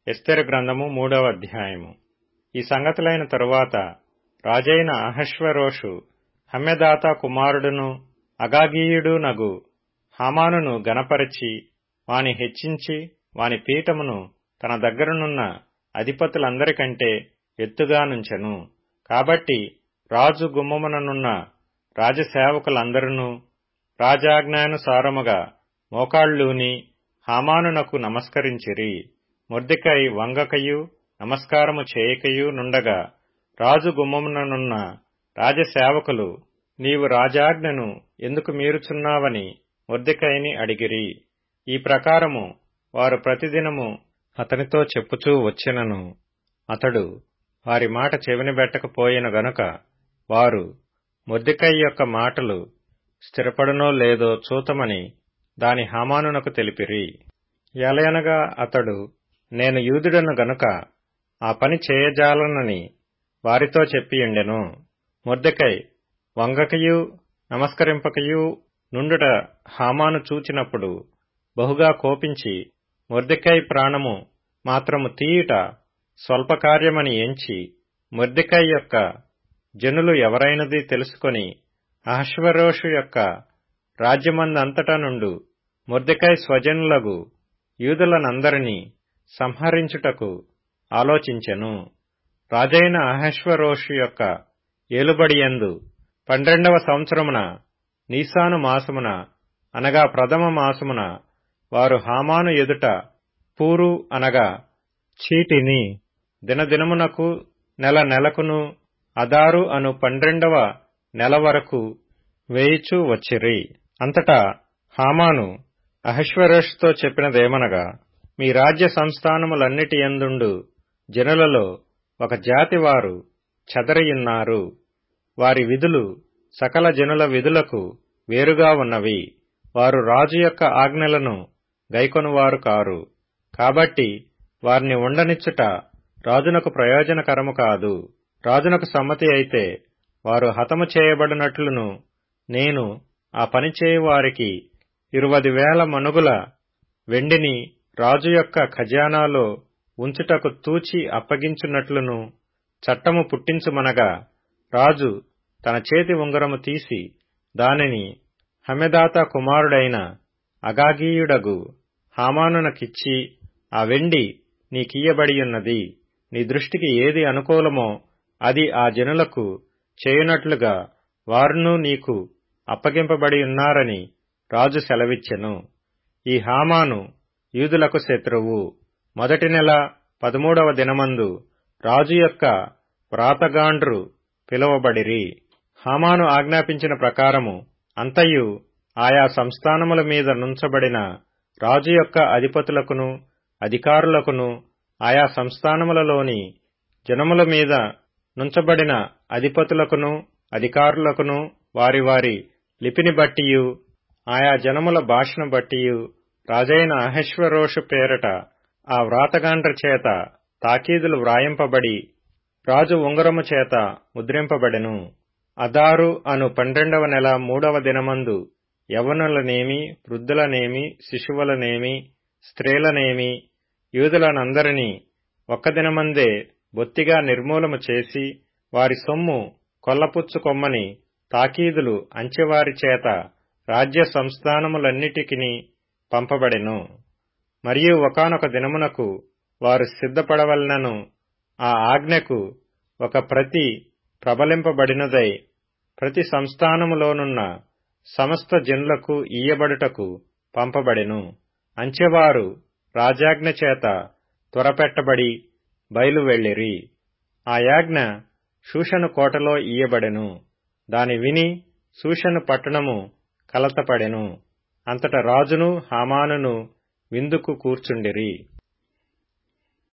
ఎస్తెరు గ్రంథము మూడవ అధ్యాయము ఈ సంగతులైన తరువాత రాజైన అహశ్వరోషు హమ్మెదాత కుమారుడును అగాగీయుడు నగు హామానును గనపరచి వాని హెచ్చించి వాని పీఠమును తన దగ్గరనున్న అధిపతులందరికంటే ఎత్తుగా నుంచెను కాబట్టి రాజు గుమ్మముననున్న రాజసేవకులందరూ రాజాజ్ఞానుసారముగా మోకాళ్ళూని హామానునకు నమస్కరించిరి మొర్దెకై వంగకయు నమస్కారము చేయకయు నుండగా రాజు గుమ్మముననున్న రాజసేవకులు నీవు రాజాజ్ఞను ఎందుకు మీరుచున్నావని మొర్దెకైని అడిగిరి ఈ ప్రకారము వారు ప్రతిదినము అతనితో చెప్పుచూ వచ్చినను అతడు వారి మాట చెవినబెట్టకపోయిన గనుక వారు మొర్దెకై యొక్క మాటలు స్థిరపడునో లేదో చూతమని దాని హామానునకు తెలిపిరి ఎలయనగా అతడు నేను యూదుడను గనుక ఆ పని చేయజాలనని వారితో చెప్పియుండెను మొర్దెకై వంగకయు నమస్కరింపకయు నుండుట హామాను చూచినప్పుడు బహుగా కోపించి మొర్దెకై ప్రాణము మాత్రము తీయుట స్వల్పకార్యమని ఎంచి మొర్దెకై యొక్క జనులు ఎవరైనది తెలుసుకొని అహశ్వరోషు యొక్క రాజ్యమందంతటా నుండు మొర్దెకై స్వజనులగు యూదులనందరినీ సంహరించుటకు ఆలోచించెను రాజైన అహశ్వరోషు యొక్క ఏలుబడియందు పన్నెండవ సంవత్సరమున నీసాను మాసమున అనగా ప్రథమ మాసమున వారు హామాను ఎదుట పూరు అనగా చీటిని దినదినమునకు నెల నెలకును అదారు అను పన్నెండవ నెల వరకు వేయిచూ వచ్చిరి అంతటా హామాను అహశ్వరోషుతో చెప్పినదేమనగా మీ రాజ్య సంస్థానములన్నిటి ఎందుండు జనులలో ఒక జాతి వారు చెదరియున్నారు వారి విధులు సకల జనుల విధులకు వేరుగా ఉన్నవి వారు రాజు యొక్క ఆజ్ఞలను గైకొనువారు కారు కాబట్టి వారిని ఉండనిచ్చుట రాజునకు ప్రయోజనకరము కాదు రాజునకు సమ్మతి అయితే వారు హతము చేయబడినట్లును నేను ఆ పని చేయువారికి ఇరువది వేల మనుగుల వెండిని రాజు యొక్క ఖజానాలో ఉంచుటకు తూచి అప్పగించున్నట్లును చట్టము పుట్టించుమనగా రాజు తన చేతి ఉంగరము తీసి దానిని హమెదాత కుమారుడైన అగాగీయుడగు హామానునకిచ్చి ఆ వెండి నీకియ్యబడియున్నది నీ దృష్టికి ఏది అనుకూలమో అది ఆ జనులకు చేయునట్లుగా వారును నీకు అప్పగింపబడి ఉన్నారని రాజు సెలవిచ్చెను ఈ హామాను యూదులకు శత్రువు మొదటి నెల పదమూడవ దినమందు రాజు యొక్క వ్రాతగాండ్రు పిలువబడిరి హామాను ఆజ్ఞాపించిన ప్రకారము అంతయు ఆయా సంస్థానముల మీద నుంచబడిన రాజు యొక్క అధిపతులకును అధికారులకును ఆయా సంస్థానములలోని జనముల మీద నుంచబడిన అధిపతులకును అధికారులకును వారి వారి లిపిని బట్టియు ఆయా జనముల భాషను బట్టియు రాజైన అహశ్వరోషు పేరట ఆ వ్రాతగాండ్ర చేత తాకీదులు వ్రాయింపబడి రాజు ఉంగరము చేత ముద్రింపబడెను అదారు అను పన్నెండవ నెల మూడవ దినమందు యవనులనేమి వృద్ధులనేమి శిశువులనేమి స్త్రీలనేమి యూదులనందరినీ ఒక్క దినమందే బొత్తిగా నిర్మూలము చేసి వారి సొమ్ము కొల్లపుచ్చుకొమ్మని తాకీదులు అంచెవారి చేత రాజ్య సంస్థానములన్నిటికీ పంపబడెను మరియు ఒకనొక దినమునకు వారు సిద్ధపడవలనను ఆ ఆజ్ఞకు ఒక ప్రతి ప్రబలింపబడినదై ప్రతి సంస్థానములోనున్న సమస్త జనులకు ఇయ్యబడుటకు పంపబడెను అంచెవారు రాజాజ్ఞ చేత త్వరపెట్టబడి బయలు వెళ్లిరి ఆ యాజ్ఞ శూషను కోటలో ఇయ్యబడెను దాని విని శూషను పట్టణము కలతపడెను అంతట రాజును హామానును విందుకు కూర్చుండిరి